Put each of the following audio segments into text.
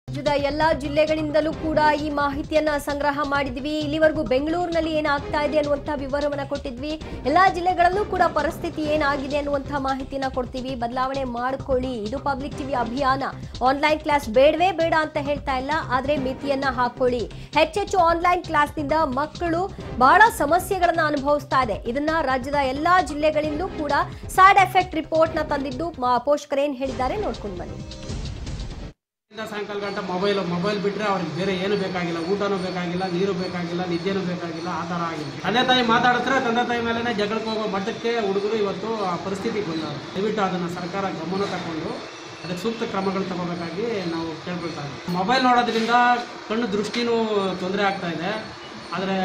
ರಾಜ್ಯದ ಎಲ್ಲಾ ಜಿಲ್ಲೆಗಳಿಂದಲೂ ಕೂಡ ಈ ಮಾಹಿತಿಯನ್ನ ಸಂಗ್ರಹ ಮಾಡಿದ್ವಿ ಇಲ್ಲಿವರೆಗೂ ಬೆಂಗಳೂರಿನಲ್ಲಿ ಏನಾಗ್ತಾ ಇದೆ ಅನ್ನುವಂಥ ವಿವರವನ್ನ ಕೊಟ್ಟಿದ್ವಿ ಎಲ್ಲಾ ಜಿಲ್ಲೆಗಳಲ್ಲೂ ಕೂಡ ಪರಿಸ್ಥಿತಿ ಏನಾಗಿದೆ ಅನ್ನುವಂಥ ಮಾಹಿತಿನ ಕೊಡ್ತೀವಿ ಬದಲಾವಣೆ ಮಾಡ್ಕೊಳ್ಳಿ ಇದು ಪಬ್ಲಿಕ್ ಟಿವಿ ಅಭಿಯಾನ ಆನ್ಲೈನ್ ಕ್ಲಾಸ್ ಬೇಡವೇ ಬೇಡ ಅಂತ ಹೇಳ್ತಾ ಇಲ್ಲ ಆದ್ರೆ ಮಿತಿಯನ್ನ ಹಾಕೊಳ್ಳಿ ಹೆಚ್ಚೆಚ್ಚು ಆನ್ಲೈನ್ ಕ್ಲಾಸ್ನಿಂದ ಮಕ್ಕಳು ಬಹಳ ಸಮಸ್ಯೆಗಳನ್ನ ಅನುಭವಿಸ್ತಾ ಇದೆ ಇದನ್ನ ರಾಜ್ಯದ ಎಲ್ಲಾ ಜಿಲ್ಲೆಗಳಿಂದಲೂ ಕೂಡ ಸೈಡ್ ಎಫೆಕ್ಟ್ ರಿಪೋರ್ಟ್ ನ ತಂದಿದ್ದು ಮ- ಪೋಷಕರು ಏನ್ ಹೇಳಿದ್ದಾರೆ ನೋಡ್ಕೊಂಡು ಬನ್ನಿ ಇಂದ ಸಾಯಂಕಾಲ ಗಂಟೆ ಮೊಬೈಲ್ ಮೊಬೈಲ್ ಬಿಟ್ಟರೆ ಅವ್ರಿಗೆ ಬೇರೆ ಏನು ಬೇಕಾಗಿಲ್ಲ ಊಟನೂ ಬೇಕಾಗಿಲ್ಲ ನೀರು ಬೇಕಾಗಿಲ್ಲ ನಿದ್ದೆನೂ ಬೇಕಾಗಿಲ್ಲ ಆ ಥರ ಆಗಿದೆ ತಂದೆ ತಾಯಿ ಮಾತಾಡಿದ್ರೆ ತಂದೆ ತಾಯಿ ಮೇಲೇ ಜಗಳಕ್ಕೆ ಹೋಗೋ ಮಟ್ಟಕ್ಕೆ ಹುಡುಗರು ಇವತ್ತು ಆ ಪರಿಸ್ಥಿತಿಗೆ ಬಂದವರು ದಯವಿಟ್ಟು ಅದನ್ನು ಸರ್ಕಾರ ಗಮನ ತಗೊಂಡು ಅದಕ್ಕೆ ಸೂಕ್ತ ಕ್ರಮಗಳು ತಗೋಬೇಕಾಗಿ ನಾವು ಕೇಳ್ಕೊಳ್ತಾ ಇದ್ದೀವಿ ಮೊಬೈಲ್ ನೋಡೋದ್ರಿಂದ ಕಣ್ಣು ದೃಷ್ಟಿನೂ ತೊಂದರೆ ಆಗ್ತಾ ಇದೆ ಆದರೆ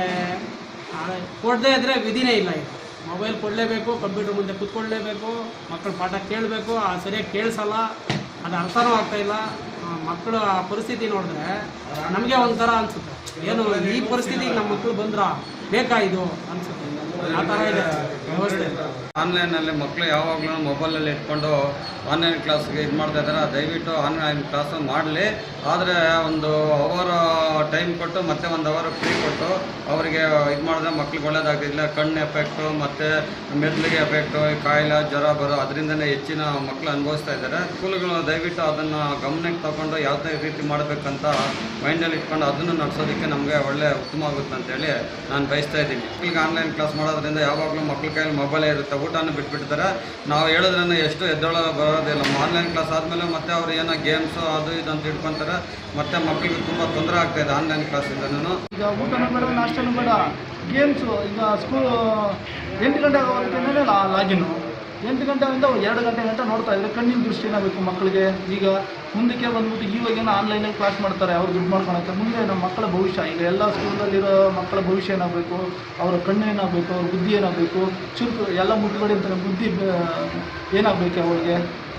ಕೊಡದೇ ಇದ್ದರೆ ವಿಧಿನೇ ಇಲ್ಲ ಈಗ ಮೊಬೈಲ್ ಕೊಡಲೇಬೇಕು ಕಂಪ್ಯೂಟರ್ ಮುಂದೆ ಕೂತ್ಕೊಳ್ಳೇಬೇಕು ಮಕ್ಕಳು ಪಾಠ ಕೇಳಬೇಕು ಆ ಸರಿಯಾಗಿ ಕೇಳಿಸಲ್ಲ ಅದು ಅರ್ಥನೂ ಆಗ್ತಾ ಇಲ್ಲ ಆ, ಮಕ್ಕಳ ಆ ಪರಿಸ್ಥಿತಿ ನೋಡಿದ್ರೆ ನಮಗೆ ಒಂಥರ ಅನಿಸುತ್ತೆ ಏನು ಈ ಪರಿಸ್ಥಿತಿಗೆ ನಮ್ಮ ಮಕ್ಕಳು ಬಂದ್ರ ಬೇಕಾ ಇದು ಅನಿಸುತ್ತೆ ಆ ಥರ ಇದೆ ವ್ಯವಸ್ಥೆ ಆನ್ಲೈನಲ್ಲಿ ಮಕ್ಕಳು ಯಾವಾಗಲೂ ಮೊಬೈಲಲ್ಲಿ ಇಟ್ಕೊಂಡು ಆನ್ಲೈನ್ ಕ್ಲಾಸ್ಗೆ ಇದು ಮಾಡ್ತಾ ಇದ್ದಾರೆ ದಯವಿಟ್ಟು ಆನ್ಲೈನ್ ಕ್ಲಾಸ್ ಮಾಡಲಿ ಆದರೆ ಒಂದು ಅವರ್ ಟೈಮ್ ಕೊಟ್ಟು ಮತ್ತೆ ಒಂದು ಅವರ್ ಫ್ರೀ ಕೊಟ್ಟು ಅವರಿಗೆ ಇದು ಮಾಡಿದ್ರೆ ಮಕ್ಳಿಗೆ ಒಳ್ಳೇದಾಗ್ತಿಲ್ಲ ಕಣ್ಣು ಎಫೆಕ್ಟು ಮತ್ತು ಮೆದುಳಿಗೆ ಎಫೆಕ್ಟು ಕಾಯಿಲೆ ಜ್ವರ ಬರೋ ಅದರಿಂದನೇ ಹೆಚ್ಚಿನ ಮಕ್ಕಳು ಅನುಭವಿಸ್ತಾ ಇದ್ದಾರೆ ಸ್ಕೂಲ್ಗಳು ದಯವಿಟ್ಟು ಅದನ್ನು ಗಮನಕ್ಕೆ ತಗೊಂಡು ಯಾವುದೇ ರೀತಿ ಮಾಡಬೇಕಂತ ಮೈಂಡಲ್ಲಿ ಇಟ್ಕೊಂಡು ಅದನ್ನು ನಡೆಸೋದಕ್ಕೆ ನಮಗೆ ಒಳ್ಳೆ ಉತ್ತಮ ಆಗುತ್ತೆ ಅಂತೇಳಿ ನಾನು ಬಯಸ್ತಾ ಇದ್ದೀನಿ ಮಕ್ಕಳಿಗೆ ಆನ್ಲೈನ್ ಕ್ಲಾಸ್ ಮಾಡೋದ್ರಿಂದ ಯಾವಾಗಲೂ ಮಕ್ಳ ಕೈಯಲ್ಲಿ ಮೊಬೈಲೇ ಇರುತ್ತೆ ಊಟನೂ ಬಿಟ್ಬಿಡ್ತಾರೆ ನಾವು ಹೇಳೋದ್ರಿಂದ ಎಷ್ಟು ಎದ್ದೊಳ ಬರೋದಿಲ್ಲ ಆನ್ಲೈನ್ ಕ್ಲಾಸ್ ಆದಮೇಲೆ ಮತ್ತೆ ಅವ್ರು ಏನೋ ಗೇಮ್ಸು ಅದು ಇದು ಅಂತ ಇಟ್ಕೊತಾರೆ ಮತ್ತೆ ಮಕ್ಕಳಿಗೆ ತುಂಬ ತೊಂದರೆ ಆಗ್ತಾ ಇದೆ ಆನ್ಲೈನ್ ಕ್ಲಾಸಿಂದನೂ ಈಗ ಊಟನೂ ಬೇಡ ನಾಷ್ಟನೂ ಬೇಡ ಗೇಮ್ಸು ಈಗ ಸ್ಕೂಲ್ ಎಂಟು ಗಂಟೆ ಆಗೋವರೆಗೆ ಲಾಗಿನ್ನು ಎಂಟು ಗಂಟೆಯಿಂದ ಎರಡು ಗಂಟೆ ಗಂಟೆ ನೋಡ್ತಾ ಇದ್ರೆ ಕಣ್ಣಿನ ದೃಷ್ಟಿ ಏನಾಗಬೇಕು ಮಕ್ಕಳಿಗೆ ಈಗ ಮುಂದಕ್ಕೆ ಬಂದ್ಬಿಟ್ಟು ಇವಾಗೇನೋ ಆನ್ಲೈನಲ್ಲಿ ಕ್ಲಾಸ್ ಮಾಡ್ತಾರೆ ಅವ್ರು ದುಡ್ಡು ಮಾಡ್ಕೊಳಕ್ಕೆ ಮುಂದೆ ನಮ್ಮ ಮಕ್ಕಳ ಭವಿಷ್ಯ ಈಗ ಎಲ್ಲ ಸ್ಕೂಲಲ್ಲಿರೋ ಮಕ್ಕಳ ಭವಿಷ್ಯ ಏನಾಗಬೇಕು ಅವರ ಕಣ್ಣು ಏನಾಗಬೇಕು ಅವ್ರ ಬುದ್ಧಿ ಏನಾಗಬೇಕು ಚುರುಕು ಎಲ್ಲ ಮುಟ್ಬೇಡಿ ಅಂತಾರೆ ಬುದ್ಧಿ ಏನಾಗಬೇಕು ಅವಳಿಗೆ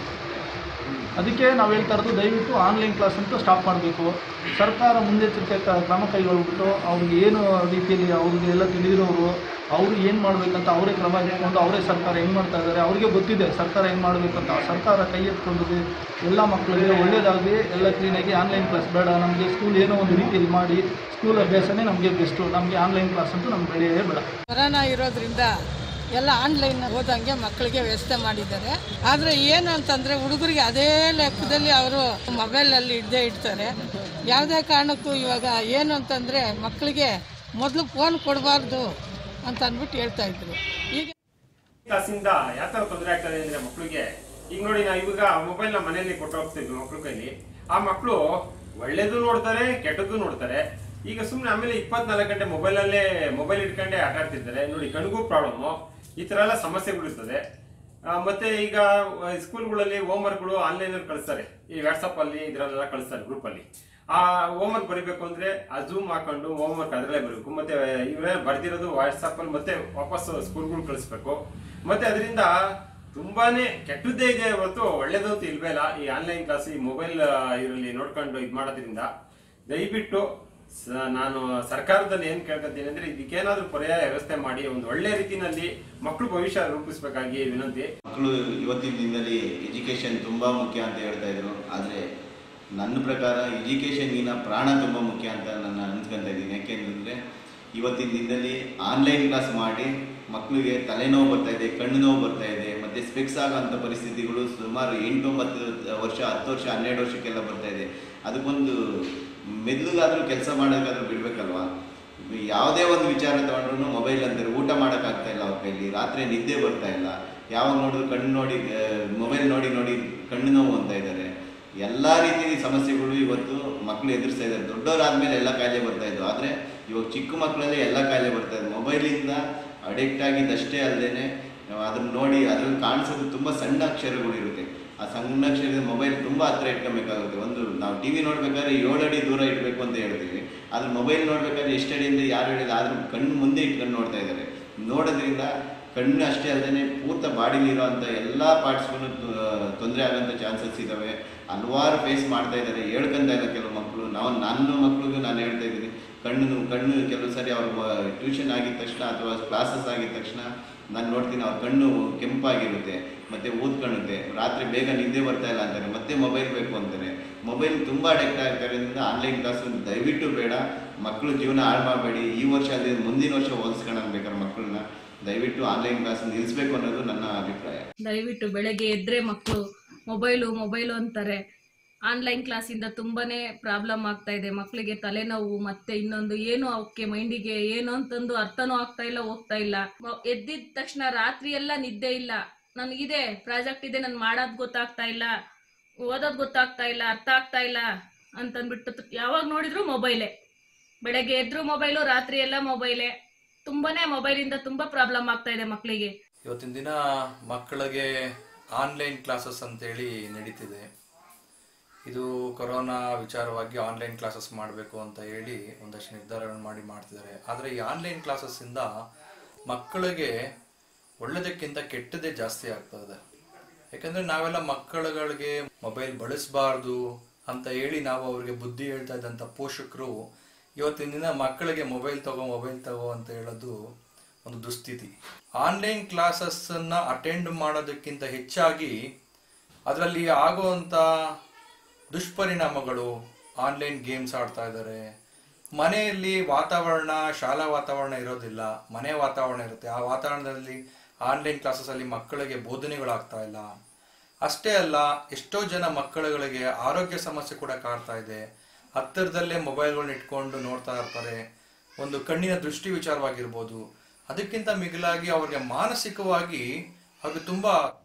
ಅದಕ್ಕೆ ನಾವು ಹೇಳ್ತಾ ಇರೋದು ದಯವಿಟ್ಟು ಆನ್ಲೈನ್ ಕ್ಲಾಸ್ ಅಂತೂ ಸ್ಟಾಪ್ ಮಾಡಬೇಕು ಸರ್ಕಾರ ಮುನ್ನೆಚ್ಚರಿಕೆ ಕ- ಕ್ರಮ ಕೈಗೊಳ್ಬಿಟ್ಟು ಅವ್ರಿಗೆ ಏನು ರೀತಿಯಲ್ಲಿ ಅವ್ರಿಗೆ ಎಲ್ಲ ತಿಳಿದಿರೋರು ಅವರು ಏನು ಮಾಡಬೇಕಂತ ಅವರೇ ಕ್ರಮ ತೆಗೆದುಕೊಂಡು ಅವರೇ ಸರ್ಕಾರ ಹೆಂಗೆ ಮಾಡ್ತಾ ಇದ್ದಾರೆ ಅವ್ರಿಗೆ ಗೊತ್ತಿದೆ ಸರ್ಕಾರ ಹೆಂಗೆ ಮಾಡಬೇಕಂತ ಆ ಸರ್ಕಾರ ಕೈ ಎತ್ಕೊಂಡು ಎಲ್ಲ ಮಕ್ಕಳಿಗೆ ಒಳ್ಳೇದಾಗಲಿ ಎಲ್ಲ ಕ್ಲೀನಾಗಿ ಆನ್ಲೈನ್ ಕ್ಲಾಸ್ ಬೇಡ ನಮಗೆ ಸ್ಕೂಲ್ ಏನೋ ಒಂದು ರೀತಿಯಲ್ಲಿ ಮಾಡಿ ಸ್ಕೂಲ್ ಅಭ್ಯಾಸನೇ ನಮಗೆ ಬೆಸ್ಟು ನಮಗೆ ಆನ್ಲೈನ್ ಕ್ಲಾಸ್ ಅಂತೂ ನಮ್ಗೆ ಬೇಡೇ ಬೇಡ ಕೊರೋನಾ ಇರೋದ್ರಿಂದ ಎಲ್ಲ ಆನ್ಲೈನ್ ಓದಂಗೆ ಮಕ್ಕಳಿಗೆ ವ್ಯವಸ್ಥೆ ಮಾಡಿದ್ದಾರೆ ಆದರೆ ಏನು ಅಂತಂದರೆ ಹುಡುಗರಿಗೆ ಅದೇ ಲೆಕ್ಕದಲ್ಲಿ ಅವರು ಮೊಬೈಲಲ್ಲಿ ಇಡದೇ ಇಡ್ತಾರೆ ಯಾವುದೇ ಕಾರಣಕ್ಕೂ ಇವಾಗ ಏನು ಅಂತಂದರೆ ಮಕ್ಕಳಿಗೆ ಮೊದಲು ಫೋನ್ ಕೊಡಬಾರ್ದು ಅಂತ ಅಂದ್ಬಿಟ್ಟು ಹೇಳ್ತಾ ಇದ್ರು ಈಗ ಕ್ಲಾಸಿಂದ ಯಾವ ತರ ತೊಂದರೆ ಆಗ್ತದೆ ಅಂದ್ರೆ ಮಕ್ಕಳಿಗೆ ಈಗ ನೋಡಿ ನಾವು ಇವಾಗ ಮೊಬೈಲ್ ನ ಮನೆಯಲ್ಲಿ ಕೊಟ್ಟು ಹೋಗ್ತಿದ್ವಿ ಮಕ್ಳ ಕೈಲಿ ಆ ಮಕ್ಕಳು ಒಳ್ಳೇದು ನೋಡ್ತಾರೆ ಕೆಟ್ಟದ್ದು ನೋಡ್ತಾರೆ ಈಗ ಸುಮ್ನೆ ಆಮೇಲೆ ಇಪ್ಪತ್ನಾಲ್ಕು ಗಂಟೆ ಮೊಬೈಲ್ ಅಲ್ಲೇ ಮೊಬೈಲ್ ಇಟ್ಕೊಂಡೆ ಆಟ ಆಡ್ತಿರ್ತಾರೆ ನೋಡಿ ಕಣ್ಗೂ ಪ್ರಾಬ್ಲಮ್ ಈ ತರ ಎಲ್ಲ ಸಮಸ್ಯೆಗಳು ಇರ್ತದೆ ಆ, ಮತ್ತೆ ಈಗ ಸ್ಕೂಲ್ಗಳಲ್ಲಿ ಹೋಮ್ವರ್ಕ್ಗಳು ಆನ್ಲೈನ್ ಅಲ್ಲಿ ಕಳಿಸ್ತಾರೆ ಈ ವಾಟ್ಸಪ್ ಅಲ್ಲಿ ಇದ್ರಲ್ಲೆಲ್ಲ ಕಳಿಸ್ತಾರೆ ಗ್ರೂಪ್ ಅಲ್ಲಿ ಆ ಹೋಮ್ವರ್ಕ್ ಬರಿಬೇಕು ಅಂದ್ರೆ ಆ ಜೂಮ್ ಹಾಕೊಂಡು ಹೋಮ್ವರ್ಕ್ ಅದ್ರಲ್ಲೇ ಬರಬೇಕು ಮತ್ತೆ ಇವರೇ ಬರ್ದಿರೋದು ವಾಟ್ಸಪ್ ಅಲ್ಲಿ ಮತ್ತೆ ವಾಪಸ್ ಸ್ಕೂಲ್ಗಳು ಕಳಿಸ್ಬೇಕು ಮತ್ತೆ ಅದರಿಂದ ತುಂಬಾನೇ ಕೆಟ್ಟದ್ದೇ ಇದೆ ಹೊರತು ಒಳ್ಳೇದಂತೂ ಇಲ್ವೇ ಇಲ್ಲ ಈ ಆನ್ಲೈನ್ ಕ್ಲಾಸ್ ಈ ಮೊಬೈಲ್ ಇದರಲ್ಲಿ ನೋಡ್ಕೊಂಡು ಇದು ಮಾಡೋದ್ರಿಂದ ದಯವಿಟ್ಟು ಸ- ನಾನು ಸರ್ಕಾರದಲ್ಲಿ ಏನ್ ಕೇಳ್ಕೊತೀನಿ ಅಂದ್ರೆ ಇದಕ್ಕೇನಾದ್ರೂ ಪರ್ಯಾಯ ವ್ಯವಸ್ಥೆ ಮಾಡಿ ಒಂದು ಒಳ್ಳೆ ರೀತಿನಲ್ಲಿ ಮಕ್ಕಳು ಭವಿಷ್ಯ ರೂಪಿಸಬೇಕಾಗಿ ವಿನಂತಿ ಮಕ್ಕಳು ಇವತ್ತಿನ ದಿನದಲ್ಲಿ ಎಜುಕೇಷನ್ ತುಂಬ ಮುಖ್ಯ ಅಂತ ಹೇಳ್ತಾ ಇದ್ರು ಆದರೆ ನನ್ನ ಪ್ರಕಾರ ಎಜುಕೇಷನ್ಗಿನ ಪ್ರಾಣ ತುಂಬ ಮುಖ್ಯ ಅಂತ ನಾನು ಅನ್ಸ್ಕೊಂತ ಇದ್ದೀನಿ ಯಾಕೆಂತಂದರೆ ಇವತ್ತಿನ ದಿನದಲ್ಲಿ ಆನ್ಲೈನ್ ಕ್ಲಾಸ್ ಮಾಡಿ ಮಕ್ಕಳಿಗೆ ತಲೆನೋವು ಬರ್ತಾ ಇದೆ ಕಣ್ಣು ನೋವು ಬರ್ತಾ ಇದೆ ಮತ್ತು ಸ್ಪೆಕ್ಸ್ ಆಗೋಂಥ ಪರಿಸ್ಥಿತಿಗಳು ಸುಮಾರು ಎಂಟು ಒಂಬತ್ತು ವರ್ಷ ಹತ್ತು ವರ್ಷ ಹನ್ನೆರಡು ವರ್ಷಕ್ಕೆಲ್ಲ ಬರ್ತಾ ಇದೆ ಅದಕ್ಕೊಂದು ಮೆದುಳಿಗಾದರೂ ಕೆಲಸ ಮಾಡೋಕ್ಕಾದ್ರೂ ಬಿಡಬೇಕಲ್ವಾ ಯಾವುದೇ ಒಂದು ವಿಚಾರ ತಗೊಂಡ್ರು ಮೊಬೈಲ್ ಅಂತಾರೆ ಊಟ ಮಾಡೋಕ್ಕಾಗ್ತಾ ಇಲ್ಲ ಅವ್ರ ಕೈಲಿ ರಾತ್ರಿ ನಿದ್ದೆ ಬರ್ತಾ ಇಲ್ಲ ಯಾವಾಗ ನೋಡಿದ್ರು ಕಣ್ಣು ನೋಡಿ ಮೊಬೈಲ್ ನೋಡಿ ನೋಡಿ ಕಣ್ಣು ನೋವು ಅಂತ ಇದ್ದಾರೆ ಎಲ್ಲ ರೀತಿಯ ಸಮಸ್ಯೆಗಳು ಇವತ್ತು ಮಕ್ಕಳು ಎದುರಿಸ್ತಾ ಇದ್ದಾರೆ ದೊಡ್ಡವರಾದ್ಮೇಲೆ ಎಲ್ಲ ಕಾಯಿಲೆ ಬರ್ತಾ ಇದ್ವು ಆದರೆ ಇವಾಗ ಚಿಕ್ಕ ಮಕ್ಕಳಲ್ಲೇ ಎಲ್ಲ ಕಾಯಿಲೆ ಬರ್ತಾ ಇದೆ ಮೊಬೈಲಿಂದ ಅಡಿಕ್ಟ್ ಆಗಿದ್ದಷ್ಟೇ ಅಲ್ಲದೆ ಅದನ್ನ ನೋಡಿ ಅದ್ರಲ್ಲಿ ಕಾಣಿಸೋದು ತುಂಬ ಸಣ್ಣ ಅಕ್ಷರಗಳು ಇರುತ್ತೆ ಆ ಸಣ್ಣ ಅಕ್ಷರದ ಮೊಬೈಲ್ ತುಂಬ ಹತ್ರ ಇಟ್ಕೊಬೇಕಾಗುತ್ತೆ ಒಂದು ನಾವು ಟಿ ವಿ ನೋಡ್ಬೇಕಾದ್ರೆ ಏಳು ಅಡಿ ದೂರ ಇಡಬೇಕು ಅಂತ ಹೇಳ್ತೀವಿ ಆದ್ರೆ ಮೊಬೈಲ್ ನೋಡ್ಬೇಕಾದ್ರೆ ಎಷ್ಟು ಅಡಿಯಿಂದ ಯಾರು ಹೇಳಿಲ್ಲ ಆದ್ರೂ ಕಣ್ಣು ಮುಂದೆ ಇಟ್ಕೊಂಡು ನೋಡ್ತಾ ಇದ್ದಾರೆ ನೋಡೋದ್ರಿಂದ ಕಣ್ಣು ಅಷ್ಟೇ ಅಲ್ಲದೆ ಪೂರ್ತ ಬಾಡಿಲಿರೋ ಅಂಥ ಎಲ್ಲ ಪಾರ್ಟ್ಸ್ಗೂ ತೊಂದರೆ ಆಗೋಂಥ ಚಾನ್ಸಸ್ ಇದ್ದಾವೆ ಹಲವಾರು ಫೇಸ್ ಮಾಡ್ತಾ ಇದ್ದಾರೆ ಹೇಳ್ಕೊಂತ ಇಲ್ಲ ಕೆಲವು ಮಕ್ಕಳು ನಾವು ನಾವು ನನ್ನ ಮಕ್ಳಿಗೂ ನಾನು ಹೇಳ್ತಾ ಇದ್ದೀನಿ ಕಣ್ಣು ಕಣ್ಣು ಕೆಲವು ಸರಿ ಅವ್ರ ಟ್ಯೂಷನ್ ಆಗಿದ ತಕ್ಷಣ ಅಥವಾ ಕ್ಲಾಸಸ್ ಆಗಿದ ತಕ್ಷಣ ನಾನು ನೋಡ್ತೀನಿ ಅವ್ರ ಕಣ್ಣು ಕೆಂಪಾಗಿರುತ್ತೆ ಮತ್ತೆ ಊದ್ಕೊಳ್ಳುತ್ತೆ ರಾತ್ರಿ ಬೇಗ ನಿದ್ದೆ ಬರ್ತಾ ಇಲ್ಲ ಅಂತಾರೆ ಮತ್ತೆ ಮೊಬೈಲ್ ಬೇಕು ಅಂತಾರೆ ಮೊಬೈಲ್ ತುಂಬ ಅಡಿಕ್ಟ್ ಆಗ್ತಾರೆ ಆನ್ಲೈನ್ ಕ್ಲಾಸ್ ದಯವಿಟ್ಟು ಬೇಡ ಮಕ್ಕಳು ಜೀವನ ಹಾಳು ಮಾಡಬೇಡಿ ಈ ವರ್ಷ ಅಲ್ಲದೆ ಮುಂದಿನ ವರ್ಷ ಹೋಲಿಸ್ಕೊಳ್ಳೋಣ ಬೇಕಾದ್ರೆ ಮಕ್ಕಳನ್ನ ದಯವಿಟ್ಟು ಆನ್ಲೈನ್ ಕ್ಲಾಸ್ ನಿಲ್ಲಿಸ್ಬೇಕು ಅನ್ನೋದು ನನ್ನ ಅಭಿಪ್ರಾಯ ದಯವಿಟ್ಟು ಬೆಳಗ್ಗೆ ಎದ್ರೆ ಮಕ್ಕಳು ಮೊಬೈಲು ಮೊಬೈಲು ಅಂತಾರೆ ಆನ್ಲೈನ್ ಕ್ಲಾಸಿಂದ ತುಂಬಾನೇ ಪ್ರಾಬ್ಲಮ್ ಆಗ್ತಾ ಇದೆ ಮಕ್ಕಳಿಗೆ ತಲೆನೋವು ಮತ್ತೆ ಇನ್ನೊಂದು ಏನು ಅವಕ್ಕೆ ಮೈಂಡಿಗೆ ಏನು ಅಂತಂದು ಅರ್ಥನೂ ಆಗ್ತಾ ಇಲ್ಲ ಹೋಗ್ತಾ ಇಲ್ಲ ಮ- ಎದ್ದಿದ ತಕ್ಷಣ ರಾತ್ರಿ ಎಲ್ಲ ನಿದ್ದೆ ಇಲ್ಲ ನನಗಿದೆ ಪ್ರಾಜೆಕ್ಟ್ ಇದೆ ನಾನು ಮಾಡೋದು ಗೊತ್ತಾಗ್ತಾ ಇಲ್ಲ ಓದೋದು ಗೊತ್ತಾಗ್ತಾ ಇಲ್ಲ ಅರ್ಥ ಆಗ್ತಾ ಇಲ್ಲ ಅಂತಂದ್ಬಿಟ್ಟು ತ- ಯಾವಾಗ ನೋಡಿದ್ರು ಮೊಬೈಲೇ ಬೆಳಗ್ಗೆ ಎದ್ರು ಮೊಬೈಲು ರಾತ್ರಿ ಎಲ್ಲ ಮೊಬೈಲೇ ತುಂಬಾನೇ ಮೊಬೈಲಿಂದ ತುಂಬಾ ಪ್ರಾಬ್ಲಮ್ ಆಗ್ತಾ ಇದೆ ಮಕ್ಕಳಿಗೆ ಇವತ್ತಿನ ದಿನ ಮಕ್ಕಳಿಗೆ ಆನ್ಲೈನ್ ಕ್ಲಾಸಸ್ ಅಂತೇಳಿ ನಡೀತಿದೆ ಇದು ಕೊರೋನಾ ವಿಚಾರವಾಗಿ ಆನ್ಲೈನ್ ಕ್ಲಾಸಸ್ ಮಾಡಬೇಕು ಅಂತ ಹೇಳಿ ಒಂದಷ್ಟು ನಿರ್ಧಾರಗಳನ್ನು ಮಾಡಿ ಮಾಡ್ತಿದ್ದಾರೆ ಆದರೆ ಈ ಆನ್ಲೈನ್ ಕ್ಲಾಸಸ್ಸಿಂದ ಮಕ್ಕಳಿಗೆ ಒಳ್ಳೆದಕ್ಕಿಂತ ಕೆಟ್ಟದೇ ಜಾಸ್ತಿ ಆಗ್ತದೆ ಯಾಕಂದ್ರೆ ನಾವೆಲ್ಲ ಮಕ್ಕಳುಗಳಿಗೆ ಮೊಬೈಲ್ ಬಳಸಬಾರ್ದು ಅಂತ ಹೇಳಿ ನಾವು ಅವ್ರಿಗೆ ಬುದ್ಧಿ ಹೇಳ್ತಾ ಇದ್ದಂಥ ಪೋಷಕರು ಇವತ್ತಿನ ದಿನ ಮಕ್ಕಳಿಗೆ ಮೊಬೈಲ್ ತಗೋ ಮೊಬೈಲ್ ತಗೋ ಅಂತ ಹೇಳೋದು ಒಂದು ದುಸ್ಥಿತಿ ಆನ್ಲೈನ್ ಕ್ಲಾಸಸ್ ಅನ್ನ ಅಟೆಂಡ್ ಮಾಡೋದಕ್ಕಿಂತ ಹೆಚ್ಚಾಗಿ ಅದರಲ್ಲಿ ಆಗುವಂತ ದುಷ್ಪರಿಣಾಮಗಳು ಆನ್ಲೈನ್ ಗೇಮ್ಸ್ ಆಡ್ತಾ ಇದ್ದಾರೆ ಮನೆಯಲ್ಲಿ ವಾತಾವರಣ ಶಾಲಾ ವಾತಾವರಣ ಇರೋದಿಲ್ಲ ಮನೆ ವಾತಾವರಣ ಇರುತ್ತೆ ಆ ವಾತಾವರಣದಲ್ಲಿ ಆನ್ಲೈನ್ ಕ್ಲಾಸಸ್ ಅಲ್ಲಿ ಮಕ್ಕಳಿಗೆ ಬೋಧನೆಗಳಾಗ್ತಾ ಇಲ್ಲ ಅಷ್ಟೇ ಅಲ್ಲ ಎಷ್ಟೋ ಜನ ಮಕ್ಕಳುಗಳಿಗೆ ಆರೋಗ್ಯ ಸಮಸ್ಯೆ ಕೂಡ ಕಾಡ್ತಾ ಇದೆ ಹತ್ತಿರದಲ್ಲೇ ಮೊಬೈಲ್ಗಳನ್ನ ಇಟ್ಕೊಂಡು ನೋಡ್ತಾ ಇರ್ತಾರೆ ಒಂದು ಕಣ್ಣಿನ ದೃಷ್ಟಿ ವಿಚಾರವಾಗಿರ್ಬೋದು ಅದಕ್ಕಿಂತ ಮಿಗಿಲಾಗಿ ಅವ್ರಿಗೆ ಮಾನಸಿಕವಾಗಿ ಅವ್ರಿಗೆ ತುಂಬಾ